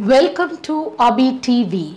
welcome to Abhi TV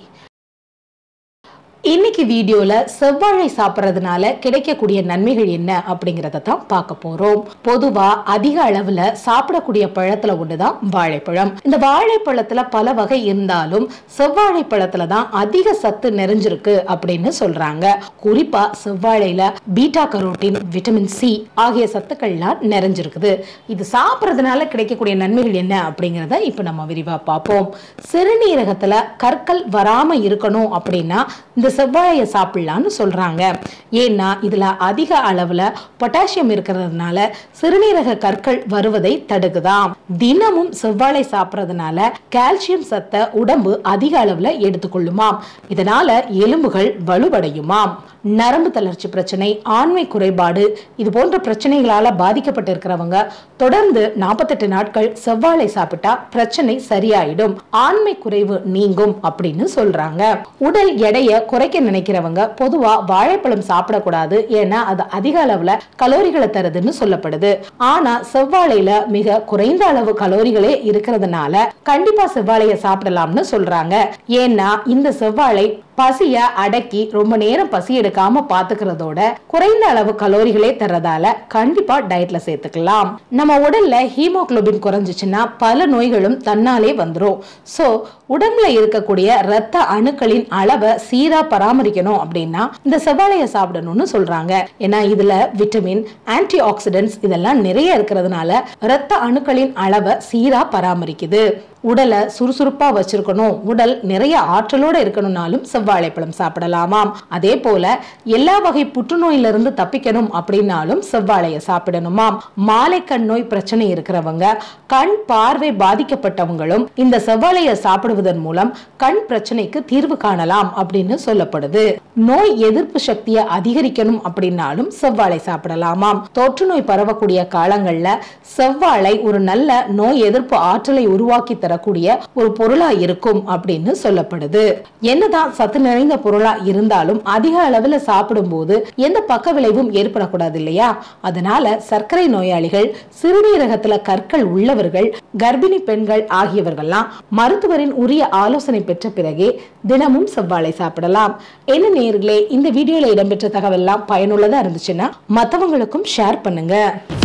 இன்னைக்கு வீடியோல செவ்வாழை சாப்பிட்றதுனால கிடைக்கக்கூடிய நன்மைகள் என்ன அப்படிங்கறத தான் பார்க்க போறோம் பொதுவா அதிக அளவுல சாப்பிடக்கூடிய பழத்துல ஒண்ணுதான் வாழைப்பழம் இந்த வாழைப்பழத்துல பல வகை இருந்தாலும் செவ்வாழை பழத்துல தான் அதிக சத்து நிறைஞ்சிருக்கு அப்படின்னு சொல்றாங்க குறிப்பா செவ்வாழையில பீட்டா கரோட்டின் விட்டமின் சி ஆகிய சத்துக்கள்லாம் நிறைஞ்சிருக்குது இது சாப்பிட்றதுனால கிடைக்கக்கூடிய நன்மைகள் என்ன அப்படிங்கறத இப்ப நம்ம விரிவா பார்ப்போம் சிறுநீரகத்துல கற்கள் வராம இருக்கணும் அப்படின்னா இந்த செவ்வாழையை சாப்பிடலாம்னு சொல்றாங்க ஏன்னா இதுல அதிக அளவுல பொட்டாசியம் இருக்கிறதுனால சிறுநீரக கற்கள் வருவதை தடுக்குதாம் தினமும் செவ்வாழை சாப்பிட்றதுனால கால்சியம் சத்தை உடம்பு அதிக அளவுல எடுத்துக்கொள்ளுமாம் இதனால எலும்புகள் வலுவடையுமாம் நரம்பு தளர்ச்சி பிரச்சனை ஆண்மை குறைபாடு இது போன்ற பிரச்சனைகளால பாதிக்கப்பட்டு இருக்கிறவங்க தொடர்ந்து நாற்பத்தெட்டு நாட்கள் செவ்வாழை சாப்பிட்டா பிரச்சனை சரியாயிடும் ஆண்மை குறைவு நீங்கும் அப்படின்னு சொல்றாங்க உடல் எடையை குறைக்க நினைக்கிறவங்க பொதுவா வாழைப்பழம் சாப்பிடக்கூடாது ஏன்னா அது அதிக அளவுல கலோரிகளை தருதுன்னு சொல்லப்படுது ஆனா செவ்வாழையில மிக குறைந்த அளவு கலோரிகளே இருக்கிறதுனால கண்டிப்பா செவ்வாழையை சாப்பிடலாம்னு சொல்றாங்க ஏன்னா இந்த செவ்வாழை பசிய அடக்கி ரொம்ப நேரம் பசி எடுக்காம பாத்துக்கிறதோட குறைந்த அளவு கலோரிகளே தர்றதால கண்டிப்பா டயட்ல சேர்த்துக்கலாம் நம்ம உடல்ல ஹீமோகுளோபின் குறைஞ்சிச்சுன்னா பல நோய்களும் தன்னாலே வந்துரும் சோ உடம்புல இருக்கக்கூடிய ரத்த அணுக்களின் அளவை சீரா பராமரிக்கணும் அப்படின்னா இந்த செவ்வாழையை சாப்பிடணும்னு சொல்றாங்க ஏன்னா இதுல விட்டமின் ஆன்டி ஆக்சிடென்ட்ஸ் இதெல்லாம் நிறைய இருக்கிறதுனால ரத்த அணுக்களின் அளவை சீரா பராமரிக்குது உடலை சுறுசுறுப்பா வச்சிருக்கணும் உடல் நிறைய ஆற்றலோட இருக்கணும்னாலும் செவ்வாழைப்பழம் சாப்பிடலாமாம் அதே போல எல்லா வகை புற்றுநோயிலிருந்து தப்பிக்கணும் அப்படின்னாலும் செவ்வாழையை சாப்பிடணுமாம் மாலைக்கண் நோய் பிரச்சனை இருக்கிறவங்க கண் பார்வை பாதிக்கப்பட்டவங்களும் இந்த செவ்வாழையை சாப்பிடுவதன் மூலம் கண் பிரச்சனைக்கு தீர்வு காணலாம் அப்படின்னு சொல்லப்படுது நோய் எதிர்ப்பு சக்தியை அதிகரிக்கணும் அப்படின்னாலும் செவ்வாழை சாப்பிடலாமாம் தொற்று நோய் பரவக்கூடிய காலங்கள்ல செவ்வாழை ஒரு நல்ல நோய் எதிர்ப்பு ஆற்றலை உருவாக்கி தரக்கூடிய ஒரு பொருளா இருக்கும் அப்படின்னு சொல்லப்படுது என்னதான் சத்து நிறைந்த பொருளா இருந்தாலும் அதிக அளவுல சாப்பிடும்போது எந்த பக்க விளைவும் ஏற்படக்கூடாது இல்லையா அதனால சர்க்கரை நோயாளிகள் சிறுநீரகத்துல கற்கள் உள்ளவர்கள் கர்ப்பிணி பெண்கள் ஆகியவர்கள்லாம் மருத்துவரின் உரிய ஆலோசனை பெற்ற பிறகே தினமும் செவ்வாழை சாப்பிடலாம் என்ன நேர்களே இந்த வீடியோல இடம்பெற்ற தகவல்லாம் பயனுள்ளதா இருந்துச்சுன்னா மத்தவங்களுக்கும் ஷேர் பண்ணுங்க